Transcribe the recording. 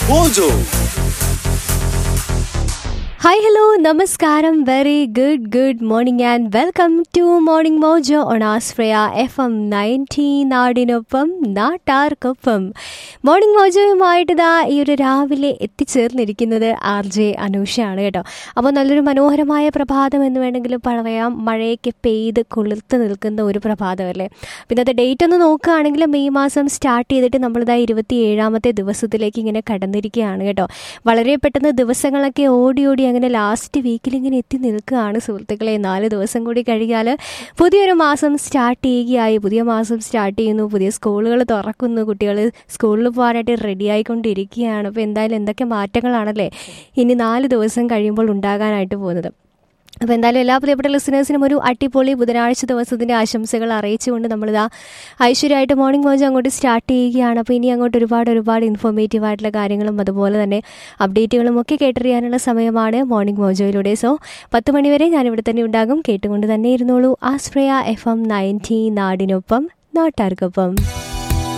Mojo. Hi hello നമസ്കാരം very good good morning and welcome to morning Mojo on ആസ്ഫ്രയ F M ninety നാടിനൊപ്പം നാട്ടാർക്കൊപ്പം morning മോജോയുമായിട്ട് ഇതാ ഈ ഒരു രാവിലെ എത്തിച്ചേർന്നിരിക്കുന്നത് ആർ ജെ അനൂഷയാണ് കേട്ടോ അപ്പോൾ നല്ലൊരു മനോഹരമായ പ്രഭാതം എന്ന് വേണമെങ്കിൽ പറയാം മഴയൊക്കെ പെയ്ത് കൊളുത്ത് നിൽക്കുന്ന ഒരു പ്രഭാതമല്ലേ അപ്പോൾ ഇന്നത്തെ ഡേറ്റ് ഒന്ന് നോക്കുകയാണെങ്കിൽ മെയ് മാസം സ്റ്റാർട്ട് ചെയ്തിട്ട് നമ്മളിതാ ഇരുപത്തി ഏഴാമത്തെ ദിവസത്തിലേക്ക് ഇങ്ങനെ കടന്നിരിക്കുകയാണ് കേട്ടോ വളരെ പെട്ടെന്ന് ദിവസങ്ങളൊക്കെ ഓടി ഓടി അങ്ങനെ ലാസ്റ്റ് വീക്കിൽ ഇങ്ങനെ എത്തി നിൽക്കുകയാണ് സുഹൃത്തുക്കളെ നാല് ദിവസം കൂടി കഴിയാൽ പുതിയൊരു മാസം സ്റ്റാർട്ട് ചെയ്യുകയായി പുതിയ മാസം സ്റ്റാർട്ട് ചെയ്യുന്നു പുതിയ സ്കൂളുകൾ തുറക്കുന്നു കുട്ടികൾ സ്കൂളിൽ പോകാനായിട്ട് റെഡി ആയിക്കൊണ്ടിരിക്കുകയാണ് അപ്പോൾ എന്തായാലും എന്തൊക്കെ മാറ്റങ്ങളാണല്ലേ ഇനി നാല് ദിവസം കഴിയുമ്പോൾ ഉണ്ടാകാനായിട്ട് പോകുന്നത് അപ്പോൾ എന്തായാലും എല്ലാ പ്രിയപ്പെട്ട ലിസണേഴ്സിനും ഒരു അടിപൊളി ബുധനാഴ്ച ദിവസത്തിൻ്റെ ആശംസകൾ അറിയിച്ചുകൊണ്ട് നമ്മളിതാ ഐശ്വര്യമായിട്ട് മോർണിംഗ് മോജ് അങ്ങോട്ട് സ്റ്റാർട്ട് ചെയ്യുകയാണ് അപ്പോൾ ഇനി അങ്ങോട്ട് ഒരുപാട് ഒരുപാട് ഇൻഫോർമേറ്റീവ് ആയിട്ടുള്ള കാര്യങ്ങളും അതുപോലെ തന്നെ അപ്ഡേറ്റുകളും ഒക്കെ കേട്ടറിയാനുള്ള സമയമാണ് മോർണിംഗ് മോജോയിലൂടെ സോ പത്ത് മണിവരെ ഞാനിവിടെ തന്നെ ഉണ്ടാകും കേട്ടുകൊണ്ട് തന്നെ ഇരുന്നോളൂ ആസ്പ്രയ എഫ് എം നയൻറ്റി നാടിനൊപ്പം നാട്ടാർക്കൊപ്പം